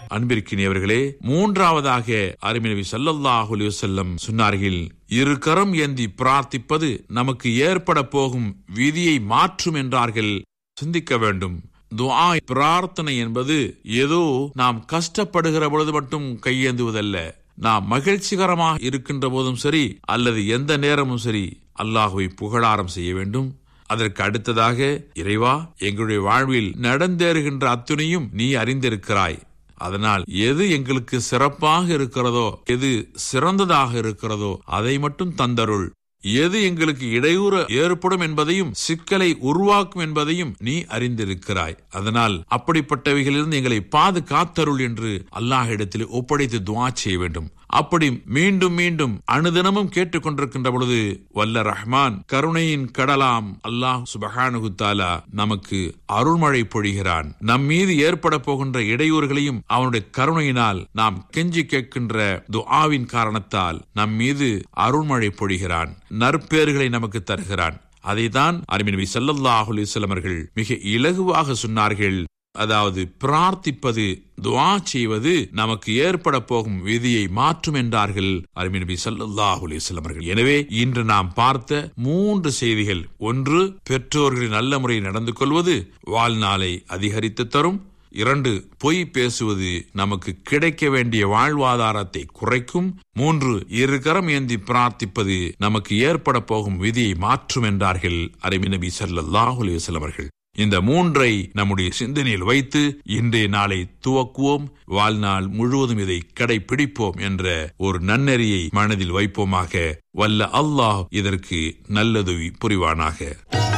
அன்பிற்கினியவர்களே மூன்றாவதாக அருமை நபி ஸல்லல்லாஹு அலைஹி வஸல்லம் சொன்னார்கள் இரு கரம் ஏந்தி பிரார்த்திப்பது நமக்கு ஏற்பட போகும் விதியை மாற்றும் என்றார்கள் சிந்திக்க வேண்டும் துஆ பிரார்த்தனை என்பது ஏதோ நாம் கஷ்டப்படுகிற பொழுது மட்டும் கையேந்துவதல்ல நாம் மகிழ்ச்சிகரமாக இருக்கின்ற போதும் சரி அல்லது எந்த நேரமும் சரி அல்லாஹுவை புகழாரம் செய்ய வேண்டும் அதற்கு அடுத்ததாக இறைவா எங்களுடைய வாழ்வில் நடந்தேறுகின்ற அத்துணையும் நீ அறிந்திருக்கிறாய் அதனால் எது எங்களுக்கு சிறப்பாக இருக்கிறதோ எது சிறந்ததாக இருக்கிறதோ அதை மட்டும் தந்தருள் எது எங்களுக்கு இடையூறு ஏற்படும் என்பதையும் சிக்கலை உருவாக்கும் என்பதையும் நீ அறிந்திருக்கிறாய் அதனால் அப்படிப்பட்டவைகளிலிருந்து எங்களை பாதுகாத்தருள் என்று அல்லாஹ் இடத்தில் ஒப்படைத்து துவா செய்ய வேண்டும் அப்படி மீண்டும் மீண்டும் அனுதினமும் கேட்டுக்கொண்டிருக்கின்ற பொழுது வல்ல ரஹ்மான் கருணையின் கடலாம் அல்லாஹ் சுபஹானு தாலா நமக்கு அருள்மழை பொழிகிறான் நம் மீது ஏற்பட போகின்ற இடையூறுகளையும் அவனுடைய கருணையினால் நாம் கெஞ்சி கேட்கின்ற துஆவின் காரணத்தால் நம் மீது அருள்மழை பொழிகிறான் நற்பேறுகளை நமக்கு தருகிறான் அதைதான் அருமை நபி ஸல்லல்லாஹு அலைஹி வஸல்லம் அவர்கள் மிக இலகுவாக சொன்னார்கள் அதாவது பிரார்த்திப்பது துஆ செய்வது நமக்கு ஏற்பட போகும் விதியை மாற்றும் என்றார்கள் அருமை நபி ஸல்லல்லாஹு அலைஹி வஸல்லம் அவர்கள் எனவே இன்று நாம் பார்த்த மூன்று செய்திகள் ஒன்று பெற்றோர்களின் நல்ல முறையில் நடந்து கொள்வது வாழ்நாளை அதிகரித்து தரும் இரண்டு பொய் பேசுவது நமக்கு கிடைக்க வேண்டிய வாழ்வாதாரத்தை குறைக்கும் மூன்று இரு கரம் ஏந்தி பிரார்த்திப்பது நமக்கு ஏற்பட போகும் விதியை மாற்றும் என்றார்கள் அருமை நபி ஸல்லல்லாஹு அலைஹி வஸல்லம் அவர்கள் இந்த மூன்றை நம்முடைய சிந்தனையில் வைத்து இன்றைய நாளை துவக்குவோம் வாழ்நாள் முழுவதும் இதை கடைபிடிப்போம் என்ற ஒரு நன்னெறியை மனதில் வைப்போமாக வல்ல அல்லாஹ் இதற்கு நல்லதுவி புரிவானாக